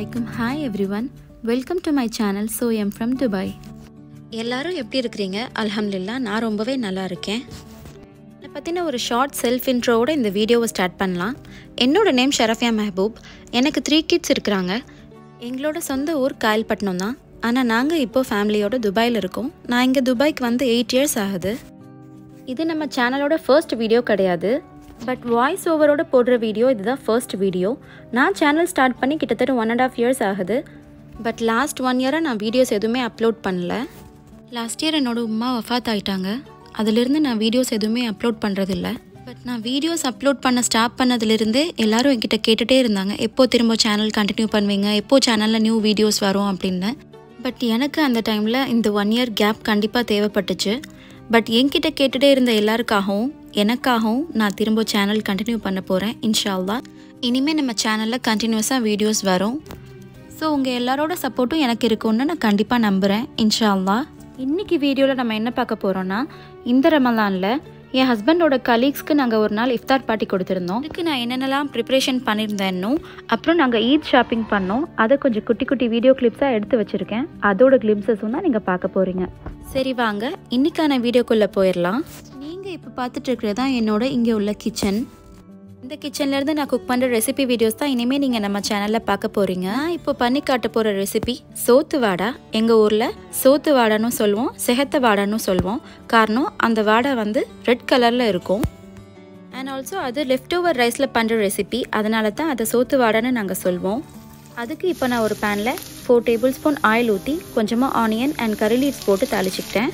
அலைக்கும் hi everyone welcome to my channel so I'm from Dubai எல்லாரும் எப்படி இருக்கிறீங்க அல்ஹம்துலில்லாஹ் நான் ரொம்பவே நல்லா இருக்கேன் என்னை பற்றின ஒரு ஷார்ட் செல்ஃப் இன்ட்ரோவோட இந்த வீடியோவை ஸ்டார்ட் பண்ணலாம் என்னோட நேம் ஷரஃபியா மெஹபூப் எனக்கு த்ரீ கிட்ஸ் இருக்கிறாங்க எங்களோட சொந்த ஊர் காயல்பட்டினம் தான் ஆனால் நாங்கள் இப்போது ஃபேமிலியோட துபாயில் இருக்கோம் நான் இங்கே துபாய்க்கு வந்து எயிட் இயர்ஸ் ஆகுது இது நம்ம சேனலோட ஃபர்ஸ்ட் வீடியோ கிடையாது பட் வாய்ஸ் ஓவரோட போடுற வீடியோ இதுதான் ஃபர்ஸ்ட் வீடியோ நான் சேனல் ஸ்டார்ட் பண்ணி கிட்டத்தட்ட ஒன் அண்ட் ஆஃப் இயர்ஸ் ஆகுது பட் லாஸ்ட் ஒன் இயராக நான் வீடியோஸ் எதுவுமே அப்லோட் பண்ணல லாஸ்ட் இயர் என்னோட உமா வஃபாத் ஆயிட்டாங்க அதிலிருந்து நான் வீடியோஸ் எதுவுமே அப்லோட் பண்ணுறதில்ல பட் நான் வீடியோஸ் அப்லோட் பண்ண ஸ்டாப் பண்ணதுலேருந்தே எல்லாரும் என்கிட்ட கேட்டுகிட்டே இருந்தாங்க எப்போ திரும்ப சேனல் கண்டினியூ பண்ணுவீங்க எப்போ சேனலில் நியூ வீடியோஸ் வரும் அப்படின்னு பட் எனக்கு அந்த டைமில் இந்த ஒன் இயர் கேப் கண்டிப்பாக தேவைப்பட்டுச்சு பட் என்கிட்ட கேட்டுகிட்டே இருந்த எல்லாருக்காகவும் எனக்காகவும் நான் திரும்ப சேனல் கண்டினியூ பண்ண போகிறேன் இன்ஷால்லா இனிமேல் நம்ம சேனலில் கண்டினியூஸாக வீடியோஸ் வரும் ஸோ உங்கள் எல்லாரோட சப்போர்ட்டும் எனக்கு இருக்கும்னு நான் கண்டிப்பாக நம்புகிறேன் இன்ஷால்லா இன்றைக்கி வீடியோவில் நம்ம என்ன பார்க்க போகிறோன்னா இந்த ரமலானில் என் ஹஸ்பண்டோட கலீக்ஸ்க்கு நாங்கள் ஒரு நாள் இஃப்தார் பார்ட்டி கொடுத்துருந்தோம் அதுக்கு நான் என்னென்னலாம் ப்ரிப்ரேஷன் பண்ணியிருந்தேன்னோ அப்புறம் நாங்கள் ஈத் ஷாப்பிங் பண்ணோம் அதை கொஞ்சம் குட்டி குட்டி வீடியோ கிளிப்ஸாக எடுத்து வச்சுருக்கேன் அதோட கிளிப்ஸஸும் தான் நீங்கள் பார்க்க போகிறீங்க சரி வாங்க இன்னைக்கான வீடியோக்குள்ளே போயிடலாம் நீங்கள் இப்போ பார்த்துட்டு இருக்கிறது தான் என்னோட இங்கே உள்ள கிச்சன் இந்த கிச்சன்லேருந்து நான் குக் பண்ணுற ரெசிபி வீடியோஸ் தான் இனிமேல் நீங்கள் நம்ம சேனலில் பார்க்க போகிறீங்க நான் இப்போ பண்ணி காட்ட போகிற ரெசிபி சோத்து வாடை எங்கள் ஊரில் சோத்து வாடைன்னு சொல்லுவோம் செகத்த வாடைன்னு சொல்லுவோம் காரணம் அந்த வாடை வந்து ரெட் கலரில் இருக்கும் அண்ட் ஆல்சோ அது லெஃப்ட் ஓவர் ரைஸில் பண்ணுற ரெசிபி அதனால தான் அதை சோத்து வாடைன்னு நாங்கள் சொல்வோம் அதுக்கு இப்போ நான் ஒரு பேனில் ஃபோர் டேபிள் ஸ்பூன் ஆயில் ஊற்றி கொஞ்சமாக ஆனியன் அண்ட் கரி லீவ்ஸ் போட்டு தாளிச்சிக்கிட்டேன்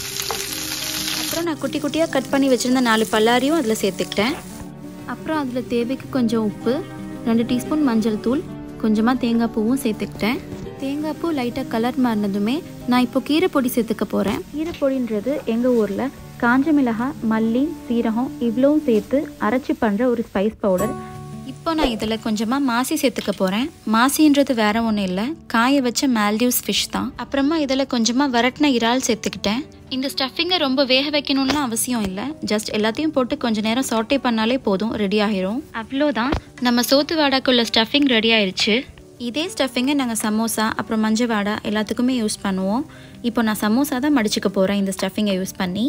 அப்புறம் நான் குட்டி குட்டியாக கட் பண்ணி வச்சுருந்த நாலு பல்லாரியும் அதில் சேர்த்துக்கிட்டேன் அப்புறம் அதில் தேவைக்கு கொஞ்சம் உப்பு ரெண்டு டீஸ்பூன் மஞ்சள் தூள் கொஞ்சமாக தேங்காய் பூவும் சேர்த்துக்கிட்டேன் தேங்காய் பூ லைட்டாக கலர் மாறினதுமே நான் இப்போ கீரை பொடி சேர்த்துக்க போகிறேன் கீரை பொடின்றது எங்கள் ஊரில் காஞ்ச மிளகாய் மல்லி சீரகம் இவ்வளவும் சேர்த்து அரைச்சி பண்ணுற ஒரு ஸ்பைஸ் பவுடர் இப்போ நான் இதில் கொஞ்சமாக மாசி சேர்த்துக்க போகிறேன் மாசின்றது வேற ஒன்றும் இல்லை காய வச்ச மால்டிவ்ஸ் ஃபிஷ் தான் அப்புறமா இதில் கொஞ்சமாக வரட்டின இறால் சேர்த்துக்கிட்டேன் இந்த ஸ்டஃபிங்கை ரொம்ப வேக வைக்கணும்லாம் அவசியம் இல்லை ஜஸ்ட் எல்லாத்தையும் போட்டு கொஞ்ச நேரம் சாட்டே பண்ணாலே போதும் ரெடி ஆகிரும் அவ்வளோதான் நம்ம சோத்து வாடாக்குள்ள ஸ்டஃபிங் ரெடி ஆயிடுச்சு இதே ஸ்டஃபிங்கை நாங்கள் சமோசா அப்புறம் மஞ்சள் வாடை எல்லாத்துக்குமே யூஸ் பண்ணுவோம் இப்போ நான் சமோசா தான் மடிச்சுக்க போகிறேன் இந்த ஸ்டஃபிங்கை யூஸ் பண்ணி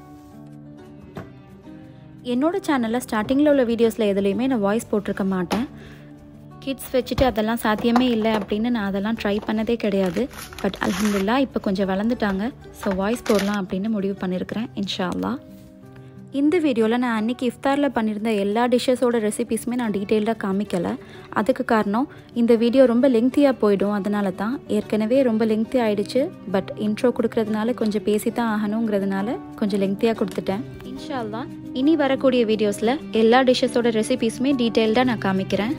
என்னோட சேனலில் ஸ்டார்டிங்கில் உள்ள வீடியோஸில் எதுலேயுமே நான் வாய்ஸ் போட்டிருக்க மாட்டேன் கிட்ஸ் வச்சுட்டு அதெல்லாம் சாத்தியமே இல்லை அப்படின்னு நான் அதெல்லாம் ட்ரை பண்ணதே கிடையாது பட் அலமதுல்லா இப்போ கொஞ்சம் வளர்ந்துட்டாங்க ஸோ வாய்ஸ் போடலாம் அப்படின்னு முடிவு பண்ணியிருக்கிறேன் இன்ஷா அல்லா இந்த வீடியோவில் நான் அன்றைக்கி இஃப்தாரில் பண்ணியிருந்த எல்லா டிஷ்ஷஸோட ரெசிபீஸுமே நான் டீட்டெயில்டாக காமிக்கலை அதுக்கு காரணம் இந்த வீடியோ ரொம்ப லெங்க்த்தியாக போயிடும் அதனால தான் ஏற்கனவே ரொம்ப லெங்க்த்தி ஆயிடுச்சு பட் இன்ட்ரோ கொடுக்கறதுனால கொஞ்சம் பேசி தான் ஆகணுங்கிறதுனால கொஞ்சம் லெங்க்த்தியாக கொடுத்துட்டேன் இன்ஷா அல்லா இனி வரக்கூடிய வீடியோஸில் எல்லா டிஷ்ஷஸோட ரெசிபீஸுமே டீட்டெயில்டாக நான் காமிக்கிறேன்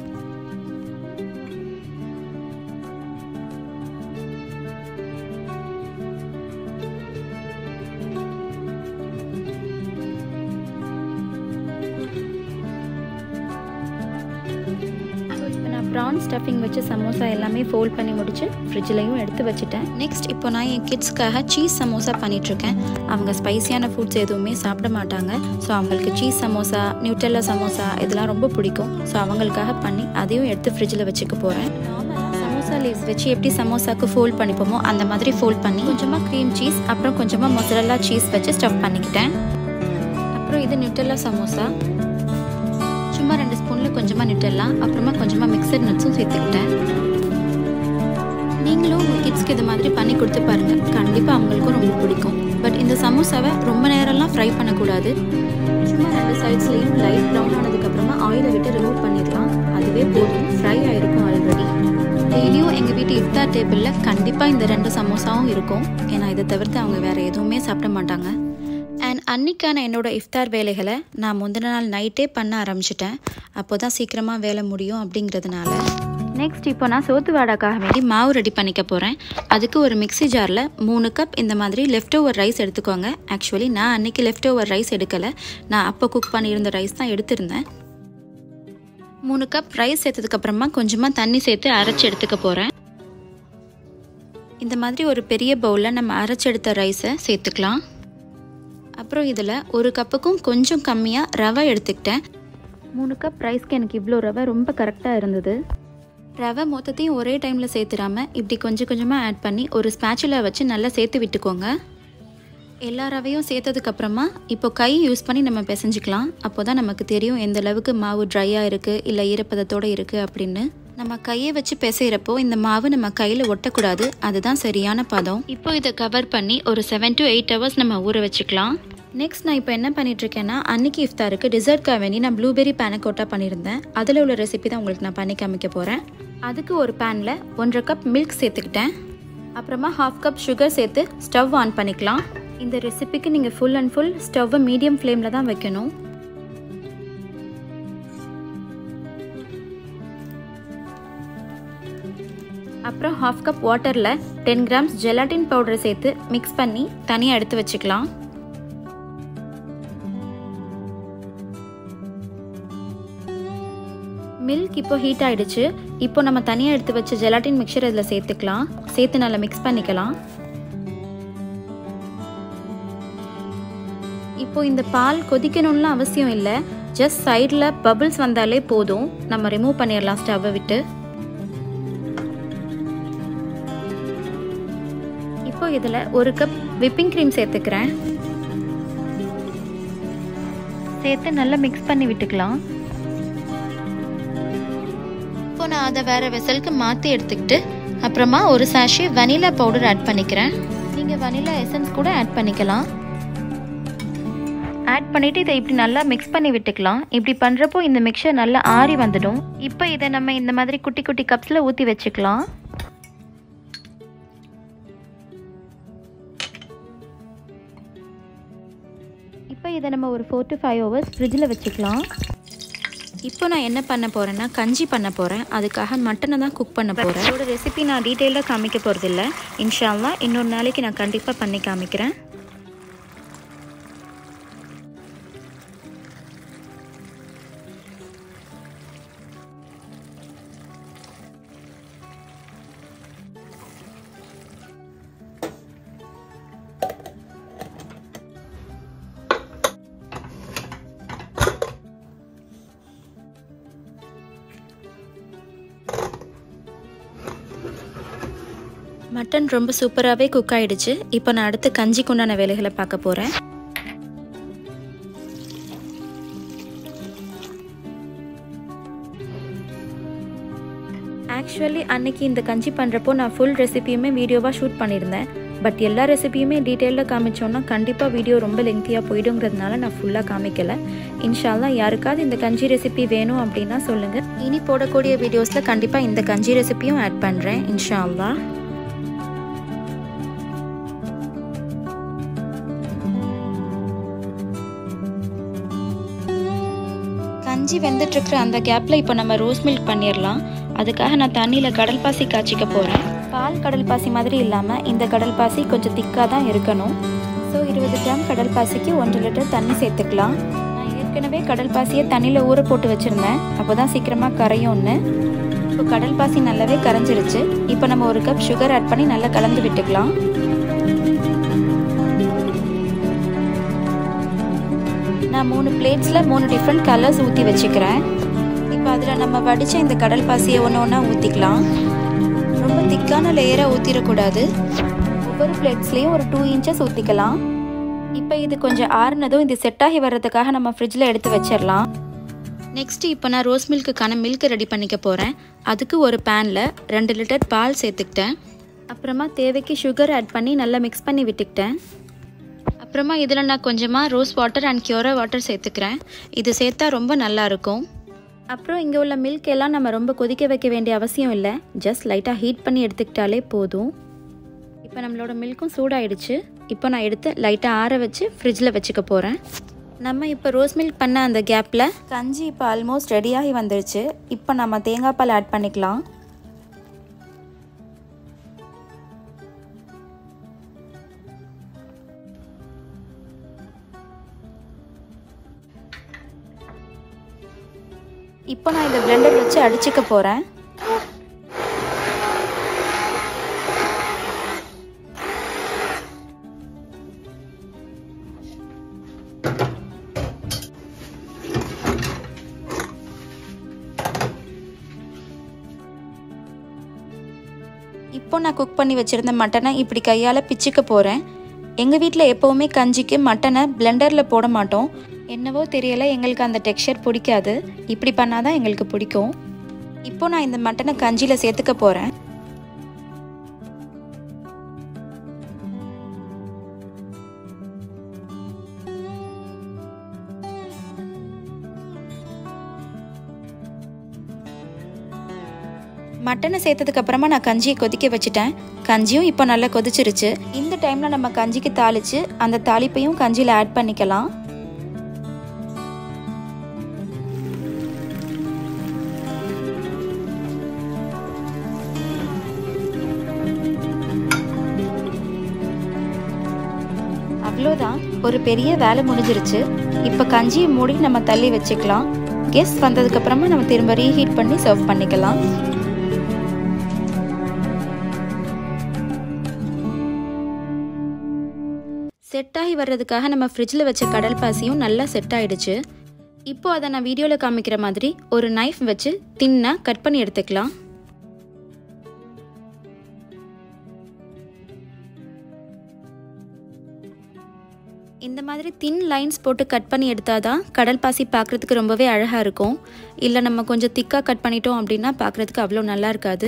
ப்ரான் ஸ்டஃபிங் வச்சு சமோசா எல்லாமே ஃபோல்ட் பண்ணி முடிச்சு ஃப்ரிட்ஜ்லையும் எடுத்து வச்சுட்டேன் நெக்ஸ்ட் இப்போ நான் என் கிட்ஸ்க்காக சீஸ் சமோசா பண்ணிகிட்ருக்கேன் அவங்க ஸ்பைசியான ஃபுட்ஸ் எதுவுமே சாப்பிட மாட்டாங்க ஸோ அவங்களுக்கு சீஸ் சமோசா நியூட்டெல்லா சமோசா இதெல்லாம் ரொம்ப பிடிக்கும் ஸோ அவங்களுக்காக பண்ணி அதையும் எடுத்து ஃப்ரிட்ஜில் வச்சுக்க போகிறேன் சமோசா லீவ்ஸ் வச்சு எப்படி சமோசாக்கு ஃபோல்ட் பண்ணிப்போமோ அந்த மாதிரி ஃபோல்ட் பண்ணி கொஞ்சமாக க்ரீம் சீஸ் அப்புறம் கொஞ்சமாக மொசரல்லா சீஸ் வச்சு ஸ்டஃப் பண்ணிக்கிட்டேன் அப்புறம் இது நியூட்டெல்லா சமோசா சும்மா ரெண்டு ஸ்பூனில் கொஞ்சமாக நிட்டெல்லாம் அப்புறமா கொஞ்சமாக மிக்சர் நட்ஸும் சேர்த்துக்கிட்டேன் நீங்களும் உங்கள் கிட்ஸ்க்கு இது மாதிரி பண்ணி கொடுத்து பாருங்கள் கண்டிப்பாக அவங்களுக்கும் ரொம்ப பிடிக்கும் பட் இந்த சமோசாவை ரொம்ப நேரம்லாம் ஃப்ரை பண்ணக்கூடாது சும்மா ரெண்டு சைட்ஸ்லேயும் லைட் ப்ரௌன் ஆனதுக்கப்புறமா ஆயிலை விட்டு ரிமூவ் பண்ணிடலாம் அதுவே போதும் ஃப்ரை ஆகிருக்கும் ஆல்ரெடி டெய்லியும் எங்கள் வீட்டு இஃப்தார் டேபிளில் கண்டிப்பாக இந்த ரெண்டு சமோசாவும் இருக்கும் ஏன்னா இதை தவிர்த்து அவங்க வேறு எதுவுமே சாப்பிட மாட்டாங்க அண்ட் அன்னைக்கான என்னோடய இஃப்தார் வேலைகளை நான் முந்தின நாள் நைட்டே பண்ண ஆரம்பிச்சிட்டேன் அப்போ தான் சீக்கிரமாக வேலை முடியும் அப்படிங்கிறதுனால நெக்ஸ்ட் இப்போ நான் சோத்து வாடாக்காக வேண்டி மாவு ரெடி பண்ணிக்க போகிறேன் அதுக்கு ஒரு மிக்சி ஜாரில் மூணு கப் இந்த மாதிரி லெஃப்ட் ஓவர் ரைஸ் எடுத்துக்கோங்க ஆக்சுவலி நான் அன்றைக்கி லெஃப்ட் ஓவர் ரைஸ் எடுக்கலை நான் அப்போ குக் பண்ணியிருந்த ரைஸ் தான் எடுத்திருந்தேன் மூணு கப் ரைஸ் சேர்த்ததுக்கப்புறமா கொஞ்சமாக தண்ணி சேர்த்து அரைச்சி எடுத்துக்க போகிறேன் இந்த மாதிரி ஒரு பெரிய பவுலில் நம்ம அரைச்செடுத்த ரைஸை சேர்த்துக்கலாம் அப்புறம் இதில் ஒரு கப்புக்கும் கொஞ்சம் கம்மியாக ரவை எடுத்துக்கிட்டேன் மூணு கப் ரைஸ்க்கு எனக்கு இவ்வளோ ரவை ரொம்ப கரெக்டாக இருந்தது ரவை மொத்தத்தையும் ஒரே டைமில் சேர்த்துடாம இப்படி கொஞ்சம் கொஞ்சமாக ஆட் பண்ணி ஒரு ஸ்பேச்சுலா வச்சு நல்லா சேர்த்து விட்டுக்கோங்க எல்லா ரவையும் சேர்த்ததுக்கப்புறமா இப்போ கை யூஸ் பண்ணி நம்ம பிசைஞ்சிக்கலாம் அப்போ தான் நமக்கு தெரியும் எந்த அளவுக்கு மாவு ட்ரையாக இருக்குது இல்லை ஈரப்பதத்தோடு இருக்குது அப்படின்னு நம்ம கையை வச்சு பிசைகிறப்போ இந்த மாவு நம்ம கையில் ஒட்டக்கூடாது அதுதான் சரியான பதம் இப்போ இதை கவர் பண்ணி ஒரு செவன் டு எயிட் ஹவர்ஸ் நம்ம ஊற வச்சுக்கலாம் நெக்ஸ்ட் நான் இப்போ என்ன பண்ணிகிட்ருக்கேன்னா அன்னைக்கு இஃப்தாருக்கு டிசர்ட்காக வேண்டி நான் ப்ளூபெரி பேனக்கோட்டா பண்ணியிருந்தேன் அதில் உள்ள ரெசிபி தான் உங்களுக்கு நான் பண்ணி காமிக்க போகிறேன் அதுக்கு ஒரு பேனில் ஒன்றரை கப் மில்க் சேர்த்துக்கிட்டேன் அப்புறமா ஹாஃப் கப் சுகர் சேர்த்து ஸ்டவ் ஆன் பண்ணிக்கலாம் இந்த ரெசிபிக்கு நீங்கள் ஃபுல் அண்ட் ஃபுல் ஸ்டவ்வை மீடியம் ஃப்ளேமில் தான் வைக்கணும் அப்புறம் ஹாஃப் கப் வாட்டரில் டென் கிராம்ஸ் ஜெலாட்டின் பவுடரை சேர்த்து மிக்ஸ் பண்ணி தனியாக எடுத்து வச்சுக்கலாம் மில்க் இப்போ ஹீட் ஆகிடுச்சு இப்போ நம்ம தனியாக எடுத்து வச்ச ஜெலாட்டின் மிக்சர் இதில் சேர்த்துக்கலாம் சேர்த்து நல்லா மிக்ஸ் பண்ணிக்கலாம் இப்போ இந்த பால் கொதிக்கணும்லாம் அவசியம் இல்லை ஜஸ்ட் சைடில் பபிள்ஸ் வந்தாலே போதும் நம்ம ரிமூவ் பண்ணிடலாம் ஸ்டவ்வை விட்டு இப்போ இதில் ஒரு கப் விப்பிங் க்ரீம் சேர்த்துக்கிறேன் சேர்த்து நல்லா மிக்ஸ் பண்ணி விட்டுக்கலாம் இப்போ நான் அதை வேறு வெசலுக்கு மாற்றி எடுத்துக்கிட்டு அப்புறமா ஒரு சாஷி வனிலா பவுடர் ஆட் பண்ணிக்கிறேன் நீங்கள் வனிலா எசன்ஸ் கூட ஆட் பண்ணிக்கலாம் ஆட் பண்ணிவிட்டு இதை இப்படி நல்லா மிக்ஸ் பண்ணி விட்டுக்கலாம் இப்படி பண்ணுறப்போ இந்த மிக்சர் நல்லா ஆறி வந்துடும் இப்போ இதை நம்ம இந்த மாதிரி குட்டி குட்டி கப்ஸில் ஊற்றி வச்சுக்கலாம் இப்போ இதை நம்ம ஒரு ஃபோர் டு ஃபைவ் ஹவர்ஸ் ஃப்ரிட்ஜில் வச்சுக்கலாம் இப்போ நான் என்ன பண்ண போகிறேன்னா கஞ்சி பண்ண போகிறேன் அதுக்காக மட்டனை தான் குக் பண்ண போகிறேன் அதோட ரெசிபி நான் டீட்டெயிலாக காமிக்க போகிறதில்ல இன்ஷால்லா இன்னொரு நாளைக்கு நான் கண்டிப்பாக பண்ணி காமிக்கிறேன் மட்டன் ரொம்ப சூப்பராகவே குக் ஆகிடுச்சு இப்போ நான் அடுத்து கஞ்சிக்கு உண்டான வேலைகளை பார்க்க போகிறேன் ஆக்சுவலி அன்னைக்கு இந்த கஞ்சி பண்ணுறப்போ நான் ஃபுல் ரெசிபியுமே வீடியோவாக ஷூட் பண்ணியிருந்தேன் பட் எல்லா ரெசிபியுமே டீட்டெயிலாக காமிச்சோன்னா கண்டிப்பாக வீடியோ ரொம்ப லெங்க்தியாக போயிடுங்கிறதுனால நான் ஃபுல்லாக காமிக்கலை இன்ஷால்லாம் யாருக்காவது இந்த கஞ்சி ரெசிபி வேணும் அப்படின்னா சொல்லுங்கள் இனி போடக்கூடிய வீடியோஸில் கண்டிப்பாக இந்த கஞ்சி ரெசிபியும் ஆட் பண்ணுறேன் இன்ஷால்லா கஞ்சி வெந்துட்டுருக்குற அந்த கேப்பில் இப்போ நம்ம ரோஸ் மில்க் பண்ணிடலாம் அதுக்காக நான் தண்ணியில் கடல் பாசி காய்ச்சிக்க போகிறேன் பால் கடல் பாசி மாதிரி இல்லாமல் இந்த கடல் பாசி கொஞ்சம் திக்காக தான் இருக்கணும் ஸோ இருபது கிராம் கடல் பாசிக்கு ஒன்றரை லிட்டர் தண்ணி சேர்த்துக்கலாம் நான் ஏற்கனவே கடல் பாசியை தண்ணியில் ஊற போட்டு வச்சுருந்தேன் அப்போ தான் சீக்கிரமாக கரையும்னு இப்போ கடல் பாசி நல்லாவே கரைஞ்சிருச்சு இப்போ நம்ம ஒரு கப் சுகர் ஆட் பண்ணி நல்லா கலந்து விட்டுக்கலாம் நான் மூணு பிளேட்ஸில் மூணு டிஃப்ரெண்ட் கலர்ஸ் ஊற்றி வச்சுக்கிறேன் இப்போ அதில் நம்ம வடித்த இந்த கடல் பாசியை ஒன்று ஒன்றா ஊற்றிக்கலாம் ரொம்ப திக்கான லேயராக ஊற்றிடக்கூடாது ஒவ்வொரு பிளேட்ஸ்லேயும் ஒரு டூ இன்ச்சஸ் ஊற்றிக்கலாம் இப்போ இது கொஞ்சம் ஆறுனதும் இது செட் ஆகி வர்றதுக்காக நம்ம ஃப்ரிட்ஜில் எடுத்து வச்சிடலாம் நெக்ஸ்ட்டு இப்போ நான் ரோஸ் மில்க்குக்கான மில்க் ரெடி பண்ணிக்க போகிறேன் அதுக்கு ஒரு பேனில் ரெண்டு லிட்டர் பால் சேர்த்துக்கிட்டேன் அப்புறமா தேவைக்கு சுகர் ஆட் பண்ணி நல்லா மிக்ஸ் பண்ணி விட்டுக்கிட்டேன் அப்புறமா இதில் நான் கொஞ்சமாக rose water and kewra water சேர்த்துக்கிறேன் இது சேர்த்தா ரொம்ப நல்லாயிருக்கும் அப்புறம் இங்கே உள்ள மில்க் எல்லாம் நம்ம ரொம்ப கொதிக்க வைக்க வேண்டிய அவசியம் இல்லை ஜஸ்ட் லைட்டாக ஹீட் பண்ணி எடுத்துக்கிட்டாலே போதும் இப்போ நம்மளோட மில்க்கும் சூடாயிடுச்சு இப்போ நான் எடுத்து லைட்டாக ஆற வச்சு ஃப்ரிட்ஜில் வச்சுக்க போகிறேன் நம்ம இப்போ ரோஸ் மில்க் பண்ண அந்த கேப்பில் கஞ்சி இப்போ ஆல்மோஸ்ட் ரெடியாகி வந்துருச்சு இப்போ நம்ம தேங்காய் பால் ஆட் பண்ணிக்கலாம் இப்போ நான் இந்த பிளெண்டர் வச்சு அடிச்சுக்க போகிறேன் இப்போ நான் குக் பண்ணி வச்சுருந்த மட்டனை இப்படி கையால் பிச்சுக்க போகிறேன் எங்கள் வீட்டில் எப்போவுமே கஞ்சிக்கு மட்டனை பிளெண்டரில் போட மாட்டோம் என்னவோ தெரியலை எங்களுக்கு அந்த டெக்ஸ்சர் பிடிக்காது இப்படி பண்ணால் தான் எங்களுக்கு பிடிக்கும் இப்போ நான் இந்த மட்டனை கஞ்சியில் சேர்த்துக்க போகிறேன் மட்டனை சேர்த்ததுக்கு அப்புறமா நான் கஞ்சியை கொதிக்க வச்சுட்டேன் கஞ்சியும் இப்போ நல்லா கொதிச்சிருச்சு இந்த டைமில் நம்ம கஞ்சிக்கு தாளித்து அந்த தாளிப்பையும் கஞ்சியில் ஆட் பண்ணிக்கலாம் அவ்வளோதான் ஒரு பெரிய வேலை முடிஞ்சிருச்சு இப்போ கஞ்சியை மூடி நம்ம தள்ளி வச்சுக்கலாம் கெஸ்ட் வந்ததுக்கப்புறமா நம்ம திரும்ப ரீஹீட் பண்ணி சர்வ் பண்ணிக்கலாம் செட் ஆகி வர்றதுக்காக நம்ம ஃப்ரிட்ஜில் வச்ச கடல் பாசியும் நல்லா செட் ஆயிடுச்சு இப்போ அதை நான் வீடியோவில் காமிக்கிற மாதிரி ஒரு நைஃப் வச்சு தின்னாக கட் பண்ணி எடுத்துக்கலாம் இந்த மாதிரி தின் லைன்ஸ் போட்டு கட் பண்ணி எடுத்தால் தான் கடல் பாசி பார்க்குறதுக்கு ரொம்பவே அழகாக இருக்கும் இல்லை நம்ம கொஞ்சம் திக்காக கட் பண்ணிட்டோம் அப்படின்னா பார்க்குறதுக்கு அவ்வளோ நல்லா இருக்காது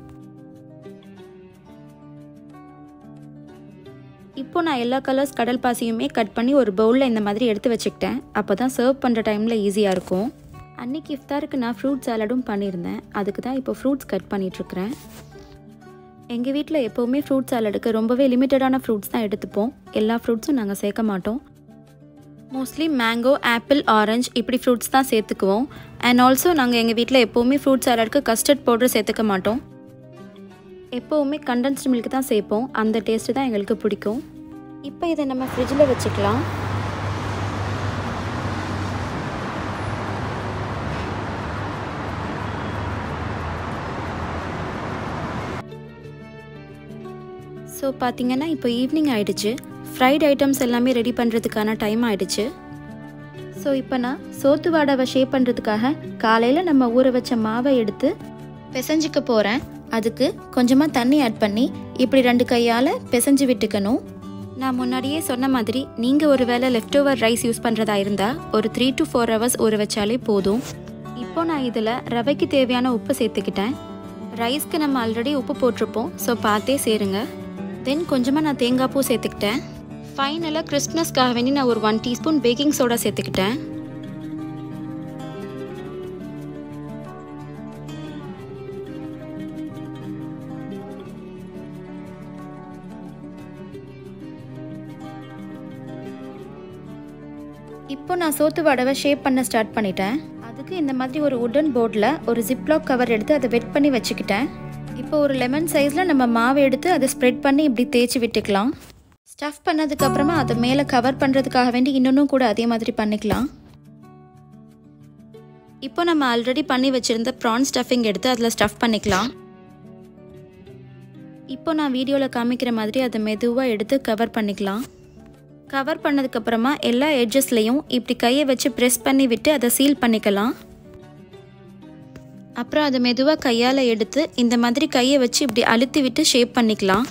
இப்போ நான் எல்லா கலர்ஸ் கடல் பாசியுமே கட் பண்ணி ஒரு பவுலில் இந்த மாதிரி எடுத்து வச்சுக்கிட்டேன் அப்போ தான் சர்வ் பண்ணுற டைமில் ஈஸியாக இருக்கும் அன்றைக்கி இஃப்தாருக்கு நான் ஃப்ரூட் சாலடும் பண்ணியிருந்தேன் அதுக்கு தான் இப்போ ஃப்ரூட்ஸ் கட் பண்ணிகிட்ருக்கிறேன் எங்கள் வீட்டில் எப்போவுமே ஃப்ரூட் சாலடுக்கு ரொம்பவே லிமிட்டடான ஃப்ரூட்ஸ் தான் எடுத்துப்போம் எல்லா ஃப்ரூட்ஸும் நாங்கள் சேர்க்க மாட்டோம் மோஸ்ட்லி மேங்கோ ஆப்பிள் ஆரஞ்சு இப்படி ஃப்ரூட்ஸ் தான் சேர்த்துக்குவோம் அண்ட் ஆல்சோ நாங்கள் எங்கள் வீட்டில் எப்போவுமே ஃப்ரூட் சாலடுக்கு கஸ்டர்ட் பவுடர் சேர்த்துக்க மாட்டோம் எப்போவுமே கண்டென்ஸ்டு மில்க் தான் சேர்ப்போம் அந்த டேஸ்ட்டு தான் எங்களுக்கு பிடிக்கும் இப்போ இதை நம்ம ஃப்ரிட்ஜில் வச்சுக்கலாம் ஸோ பார்த்தீங்கன்னா இப்போ ஈவினிங் ஆயிடுச்சு ஃப்ரைட் ஐட்டம்ஸ் எல்லாமே ரெடி பண்ணுறதுக்கான டைம் ஆயிடுச்சு ஸோ இப்போ நான் சோத்து வாடாவை ஷேப் பண்ணுறதுக்காக காலையில் நம்ம ஊற வச்ச மாவை எடுத்து பிசைஞ்சிக்க போகிறேன் அதுக்கு கொஞ்சமாக தண்ணி ஆட் பண்ணி இப்படி ரெண்டு கையால் பிசைஞ்சு விட்டுக்கணும் நான் முன்னாடியே சொன்ன மாதிரி நீங்கள் ஒரு வேளை லெஃப்ட் ஓவர் ரைஸ் யூஸ் பண்ணுறதா இருந்தால் ஒரு த்ரீ டு ஃபோர் ஹவர்ஸ் ஊற வச்சாலே போதும் இப்போ நான் இதில் ரவைக்கு தேவையான உப்பு சேர்த்துக்கிட்டேன் ரைஸ்க்கு நம்ம ஆல்ரெடி உப்பு போட்டிருப்போம் ஸோ பார்த்தே சேருங்க தென் கொஞ்சமாக நான் தேங்காய் பூ சேர்த்துக்கிட்டேன் ஃபைனலாக கிறிஸ்மஸ்க்காக வேண்டி நான் ஒரு ஒன் டீஸ்பூன் பேக்கிங் சோடா சேர்த்துக்கிட்டேன் இப்போ நான் சோத்து வடவை ஷேப் பண்ண ஸ்டார்ட் பண்ணிட்டேன் அதுக்கு இந்த மாதிரி ஒரு உடன் போர்டில் ஒரு ஜிப்லாக் கவர் எடுத்து அதை வெட் பண்ணி வச்சுக்கிட்டேன் இப்போ ஒரு லெமன் சைஸில் நம்ம மாவு எடுத்து அதை ஸ்ப்ரெட் பண்ணி இப்படி தேய்ச்சி விட்டுக்கலாம் ஸ்டஃப் பண்ணதுக்கப்புறமா அதை மேலே கவர் பண்ணுறதுக்காக வேண்டி இன்னொன்றும் கூட அதே மாதிரி பண்ணிக்கலாம் இப்போ நம்ம ஆல்ரெடி பண்ணி வச்சுருந்த ப்ரான் ஸ்டஃபிங் எடுத்து அதில் ஸ்டஃப் பண்ணிக்கலாம் இப்போ நான் வீடியோவில் காமிக்கிற மாதிரி அதை மெதுவாக எடுத்து கவர் பண்ணிக்கலாம் கவர் பண்ணதுக்கப்புறமா எல்லா எட்ஜஸ்லேயும் இப்படி கையை வச்சு ப்ரெஸ் பண்ணி விட்டு அதை சீல் பண்ணிக்கலாம் அப்புறம் அதை மெதுவாக கையால் எடுத்து இந்த மாதிரி கையை வச்சு இப்படி அழுத்தி விட்டு ஷேப் பண்ணிக்கலாம்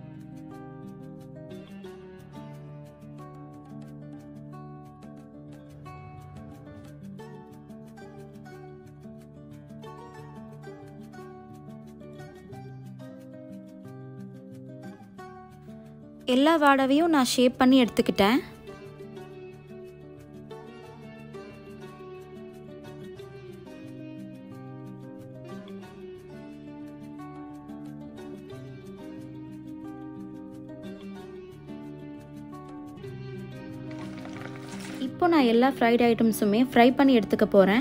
எல்லா வாடவையும் நான் ஷேப் பண்ணி எடுத்துக்கிட்டேன் இப்போ நான் எல்லா ஃப்ரைட் ஐட்டம்ஸுமே ஃப்ரை பண்ணி எடுத்துக்க போகிறேன்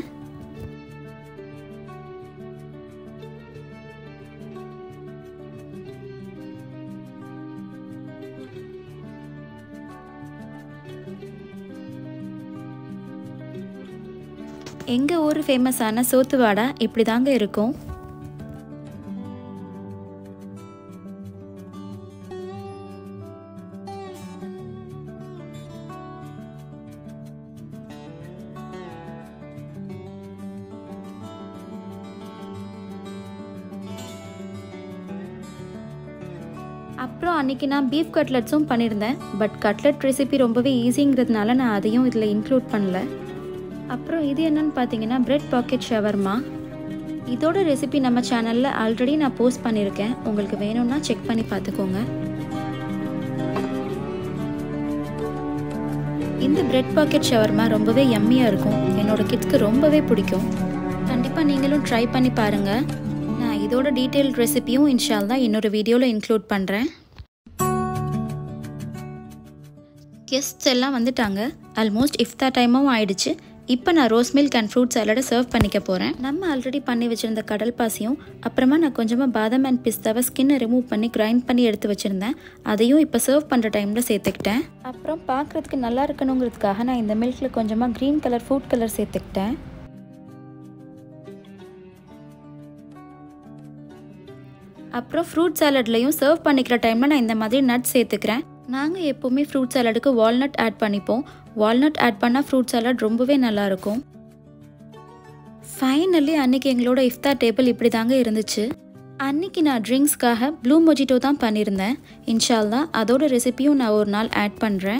எங்கள் ஊர் ஃபேமஸான சோத்து வாடை இப்படி தாங்க இருக்கும் அப்புறம் அன்றைக்கி நான் பீஃப் கட்லெட்ஸும் பண்ணியிருந்தேன் பட் கட்லெட் ரெசிபி ரொம்பவே ஈஸிங்கிறதுனால நான் அதையும் இதில் இன்க்ளூட் பண்ணல அப்புறம் இது என்னன்னு பார்த்தீங்கன்னா பிரெட் பாக்கெட் ஷவர்மா இதோட ரெசிபி நம்ம சேனலில் ஆல்ரெடி நான் போஸ்ட் பண்ணியிருக்கேன் உங்களுக்கு வேணும்னா செக் பண்ணி பார்த்துக்கோங்க இந்த பிரெட் பாக்கெட் ஷவர்மா ரொம்பவே எம்மியாக இருக்கும் என்னோட கிட்ஸ்க்கு ரொம்பவே பிடிக்கும் கண்டிப்பாக நீங்களும் ட்ரை பண்ணி பாருங்கள் நான் இதோட டீட்டெயில் ரெசிபியும் இன்ஷால் தான் இன்னொரு வீடியோவில் இன்க்ளூட் பண்ணுறேன் கெஸ்ட்ஸ் எல்லாம் வந்துட்டாங்க ஆல்மோஸ்ட் இஃப்தா டைமும் ஆயிடுச்சு இப்போ நான் ரோஸ் மில்க் அண்ட் ஃப்ரூட் சாலடை சர்வ் பண்ணிக்க போகிறேன் நம்ம ஆல்ரெடி பண்ணி வச்சுருந்த கடல் பாசியும் அப்புறமா நான் கொஞ்சமாக பாதாம் அண்ட் பிஸ்தாவை ஸ்கின்னை ரிமூவ் பண்ணி கிரைண்ட் பண்ணி எடுத்து வச்சுருந்தேன் அதையும் இப்போ சர்வ் பண்ணுற டைமில் சேர்த்துக்கிட்டேன் அப்புறம் பார்க்குறதுக்கு நல்லா இருக்கணுங்கிறதுக்காக நான் இந்த மில்கில் கொஞ்சமாக க்ரீன் கலர் ஃபுட் கலர் சேர்த்துக்கிட்டேன் அப்புறம் ஃப்ரூட் சாலட்லையும் சர்வ் பண்ணிக்கிற டைமில் நான் இந்த மாதிரி நட்ஸ் சேர்த்துக்கிறேன் நாங்கள் எப்போவுமே ஃப்ரூட் சாலடுக்கு வால்நட் ஆட் பண்ணிப்போம் வால்நட் ஆட் பண்ணால் ஃப்ரூட் சாலட் ரொம்பவே நல்லாயிருக்கும் ஃபைனலி அன்றைக்கி எங்களோட இஃப்தார் டேபிள் இப்படி தாங்க இருந்துச்சு அன்றைக்கி நான் ட்ரிங்க்ஸ்க்காக ப்ளூ மொஜிட்டோ தான் பண்ணியிருந்தேன் இன்ஷால் தான் அதோட ரெசிபியும் நான் ஒரு நாள் ஆட் பண்ணுறேன்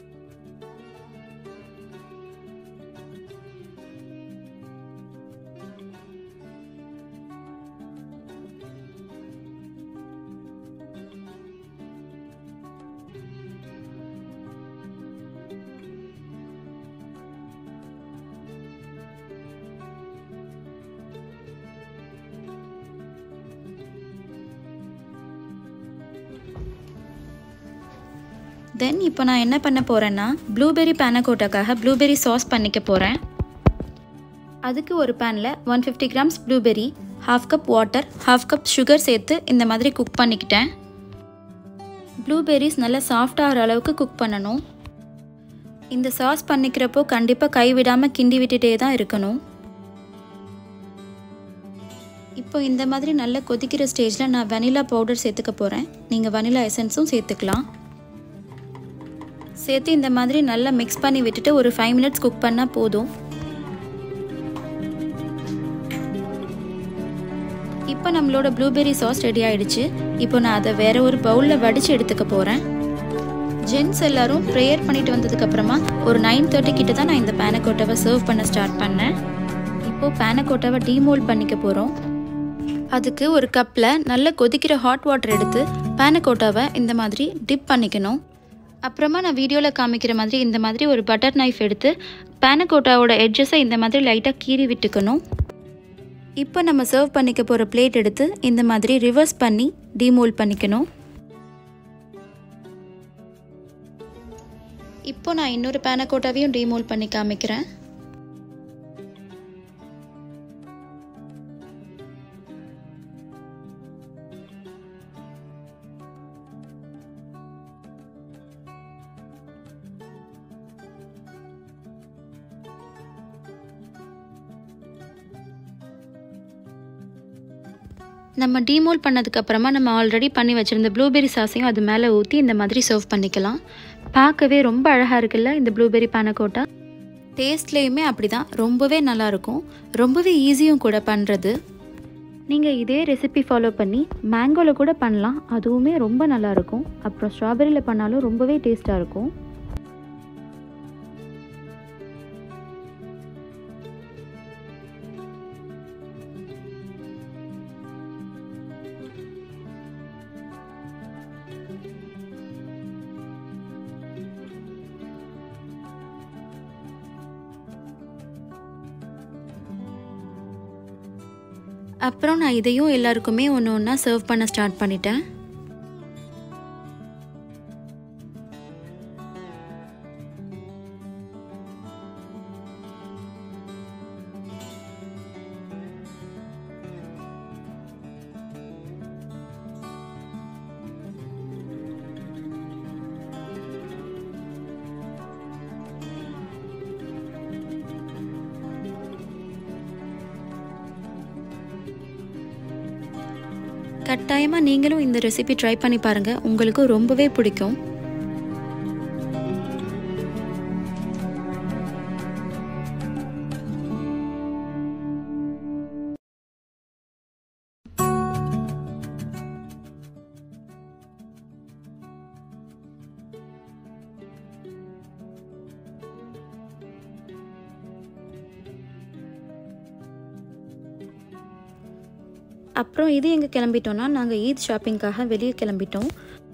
தென் இப்போ நான் என்ன பண்ண போகிறேன்னா ப்ளூபெரி பேனகோட்டாக்காக ப்ளூபெரி சாஸ் பண்ணிக்க போகிறேன் அதுக்கு ஒரு பேனில் one fifty grams blueberry half cup water half cup sugar சேர்த்து இந்த மாதிரி குக் பண்ணிக்கிட்டேன் ப்ளூபெரிஸ் நல்லா சாஃப்டாகிற அளவுக்கு குக் பண்ணணும் இந்த சாஸ் பண்ணிக்கிறப்போ கண்டிப்பாக கை விடாமல் கிண்டி விட்டுட்டே தான் இருக்கணும் இப்போ இந்த மாதிரி நல்லா கொதிக்கிற ஸ்டேஜில் நான் வெனிலா பவுடர் சேர்த்துக்க போகிறேன் நீங்கள் வெனிலா எசன்ஸும் சேர்த்துக்கலாம் சேர்த்து இந்த மாதிரி நல்லா மிக்ஸ் பண்ணி விட்டுட்டு ஒரு ஃபைவ் மினிட்ஸ் குக் பண்ணால் போதும் இப்போ நம்மளோட ப்ளூபெரி சாஸ் ரெடி ஆயிடுச்சு இப்போ நான் அதை வேற ஒரு பவுலில் வடித்து எடுத்துக்க போகிறேன் ஜென்ஸ் எல்லாரும் ப்ரேயர் பண்ணிட்டு வந்ததுக்கப்புறமா ஒரு நைன் தேர்ட்டி கிட்ட தான் நான் இந்த பேனக்கோட்டாவை சர்வ் பண்ண ஸ்டார்ட் பண்ணேன் இப்போது பேனக்கோட்டாவை டீமோல்ட் பண்ணிக்க போகிறோம் அதுக்கு ஒரு கப்பில் நல்ல கொதிக்கிற ஹாட் வாட்டர் எடுத்து பேனக்கோட்டாவை இந்த மாதிரி டிப் பண்ணிக்கணும் அப்புறமா நான் வீடியோவில் காமிக்கிற மாதிரி இந்த மாதிரி ஒரு பட்டர் நைஃப் எடுத்து பேனக்கோட்டாவோட எட்ஜஸை இந்த மாதிரி லைட்டாக கீறி விட்டுக்கணும் இப்போ நம்ம சர்வ் பண்ணிக்க போகிற பிளேட் எடுத்து இந்த மாதிரி ரிவர்ஸ் பண்ணி டீமோல்ட் பண்ணிக்கணும் இப்போ நான் இன்னொரு பேனக்கோட்டாவையும் டீமோல்ட் பண்ணி காமிக்கிறேன் நம்ம டீமோல் பண்ணதுக்கப்புறமா நம்ம ஆல்ரெடி பண்ணி வச்சுருந்த ப்ளூபெரி சாஸையும் அது மேலே ஊற்றி இந்த மாதிரி சர்வ் பண்ணிக்கலாம் பார்க்கவே ரொம்ப அழகாக இருக்குல்ல இந்த ப்ளூபெரி பானக்கோட்டா டேஸ்ட்லேயுமே அப்படி தான் ரொம்பவே நல்லாயிருக்கும் ரொம்பவே ஈஸியும் கூட பண்ணுறது நீங்கள் இதே ரெசிபி ஃபாலோ பண்ணி மேங்கோவில் கூட பண்ணலாம் அதுவுமே ரொம்ப நல்லாயிருக்கும் அப்புறம் ஸ்ட்ராபெரியில் பண்ணாலும் ரொம்பவே டேஸ்ட்டாக இருக்கும் அப்புறம் நான் இதையும் எல்லாருக்குமே ஒன்று ஒன்றா சர்வ் பண்ண ஸ்டார்ட் பண்ணிட்டேன் கட்டாயமாக நீங்களும் இந்த ரெசிபி ட்ரை பண்ணி பாருங்கள் உங்களுக்கு ரொம்பவே பிடிக்கும் அப்புறம் இது எங்கே கிளம்பிட்டோம்னா நாங்கள் ஈத் ஷாப்பிங்காக வெளியே கிளம்பிட்டோம்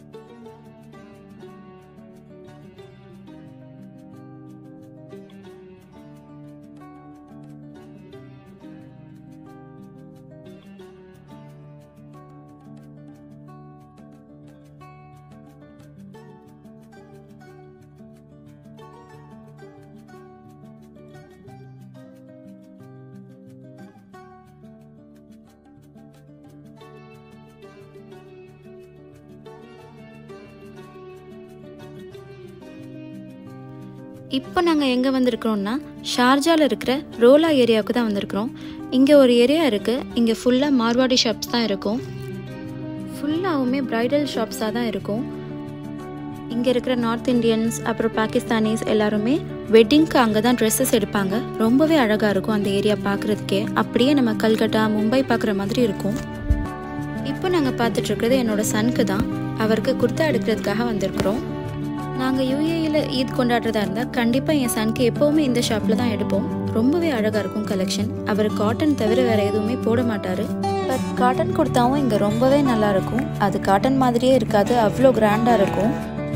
இப்போ நாங்கள் எங்கே வந்திருக்கிறோம்னா ஷார்ஜாவில் இருக்கிற ரோலா ஏரியாவுக்கு தான் வந்திருக்கிறோம் இங்கே ஒரு ஏரியா இருக்குது இங்கே ஃபுல்லாக மார்வாடி ஷாப்ஸ் தான் இருக்கும் ஃபுல்லாகவுமே ப்ரைடல் ஷாப்ஸாக தான் இருக்கும் இங்கே இருக்கிற நார்த் இந்தியன்ஸ் அப்புறம் பாகிஸ்தானிஸ் எல்லாருமே வெட்டிங்க்கு அங்கே தான் ட்ரெஸ்ஸஸ் எடுப்பாங்க ரொம்பவே அழகாக இருக்கும் அந்த ஏரியா பார்க்குறதுக்கே அப்படியே நம்ம கல்கட்டா மும்பை பார்க்குற மாதிரி இருக்கும் இப்போ நாங்கள் பார்த்துட்ருக்கிறது என்னோட சனுக்கு தான் அவருக்கு குர்த்தா எடுக்கிறதுக்காக வந்திருக்கிறோம் நாங்கள் யூஏயில் ஈத் கொண்டாடுறதா இருந்தால் கண்டிப்பாக என் சனுக்கு எப்போவுமே இந்த ஷாப்பில் தான் எடுப்போம் ரொம்பவே அழகாக இருக்கும் கலெக்ஷன் அவர் காட்டன் தவிர வேறு எதுவுமே போட மாட்டார் பட் காட்டன் குர்த்தாவும் இங்கே ரொம்பவே நல்லா இருக்கும் அது காட்டன் மாதிரியே இருக்காது அவ்வளோ கிராண்டாக இருக்கும்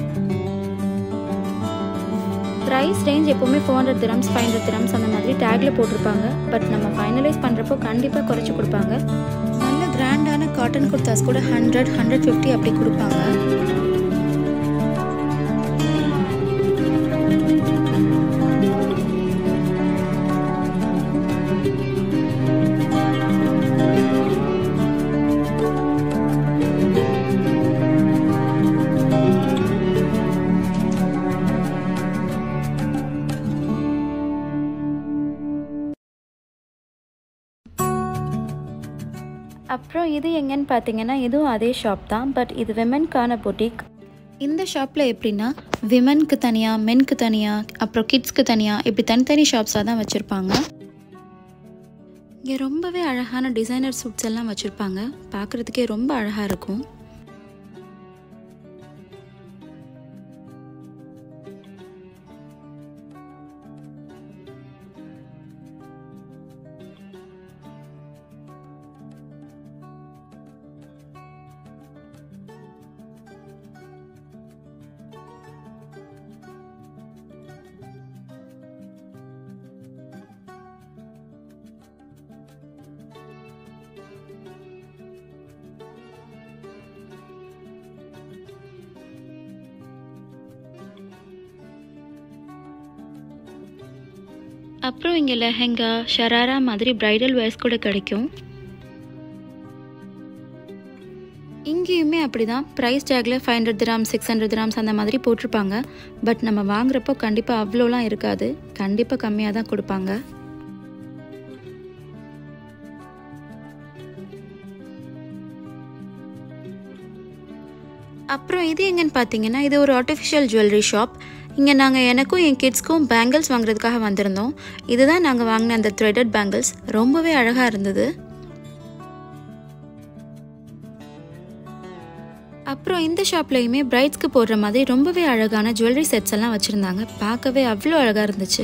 ப்ரைஸ் ரேஞ்ச் எப்போவுமே four hundred dirhams five hundred dirhams அந்த மாதிரி டேக்கில் போட்டிருப்பாங்க பட் நம்ம ஃபைனலைஸ் பண்ணுறப்போ கண்டிப்பாக குறைச்சி கொடுப்பாங்க நல்ல கிராண்டான காட்டன் குர்தாஸ் கூட ஹண்ட்ரட் ஹண்ட்ரட் ஃபிஃப்டி அப்படி கொடுப்பாங்க அப்புறம் இது எங்கன்னு பார்த்தீங்கன்னா இதுவும் அதே ஷாப் தான் பட் இது விமென்கான பொட்டிக் இந்த ஷாப்பில் எப்படின்னா விமனுக்கு தனியாக மென்க்கு தனியாக அப்புறம் கிட்ஸ்க்கு தனியாக இப்படி தனித்தனி ஷாப்ஸாக தான் வச்சுருப்பாங்க இங்கே ரொம்பவே அழகான டிசைனர் சூட்ஸ் எல்லாம் வச்சுருப்பாங்க பார்க்குறதுக்கே ரொம்ப அழகாக இருக்கும் அப்புறம் இங்கே லெஹெங்கா ஷராரா மாதிரி ப்ரைடல் வேர்ஸ் கூட கிடைக்கும் இங்கேயுமே அப்படி தான் ப்ரைஸ் டேக்கில் five hundred gram six hundred grams அந்த மாதிரி போட்டிருப்பாங்க பட் நம்ம வாங்குறப்போ கண்டிப்பாக அவ்வளோலாம் இருக்காது கண்டிப்பாக கம்மியாக தான் கொடுப்பாங்க அப்புறம் இது எங்கன்னு பார்த்தீங்கன்னா இது ஒரு ஆர்டிஃபிஷியல் ஜுவல்லரி ஷாப் இங்கே நாங்கள் எனக்கும் என் கிட்ஸ்க்கும் பேங்கிள்ஸ் வாங்குறதுக்காக வந்திருந்தோம் இதுதான் நாங்கள் வாங்கின அந்த த்ரெடட் பேங்கிள்ஸ் ரொம்பவே அழகாக இருந்தது அப்புறம் இந்த ஷாப்லேயுமே பிரைட்ஸ்க்கு போடுற மாதிரி ரொம்பவே அழகான ஜுவல்லரி செட்ஸ் எல்லாம் வச்சுருந்தாங்க பார்க்கவே அவ்வளோ அழகாக இருந்துச்சு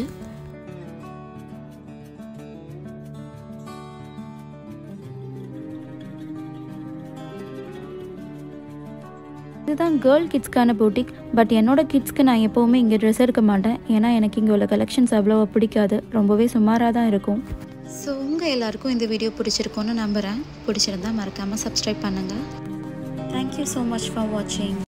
இதுதான் கேர்ள் கிட்ஸ்க்கான பூட்டிக் பட் என்னோட கிட்ஸ்க்கு நான் எப்போவுமே இங்கே ட்ரெஸ் எடுக்க மாட்டேன் ஏன்னா எனக்கு இங்கே உள்ள கலெக்ஷன்ஸ் அவ்வளோவா பிடிக்காது ரொம்பவே சுமாராக தான் இருக்கும் ஸோ உங்கள் எல்லாருக்கும் இந்த வீடியோ பிடிச்சிருக்கும்னு நம்புகிறேன் பிடிச்சிருந்தா மறக்காமல் சப்ஸ்கிரைப் பண்ணுங்கள் தேங்க்யூ ஸோ மச் ஃபார் வாட்சிங்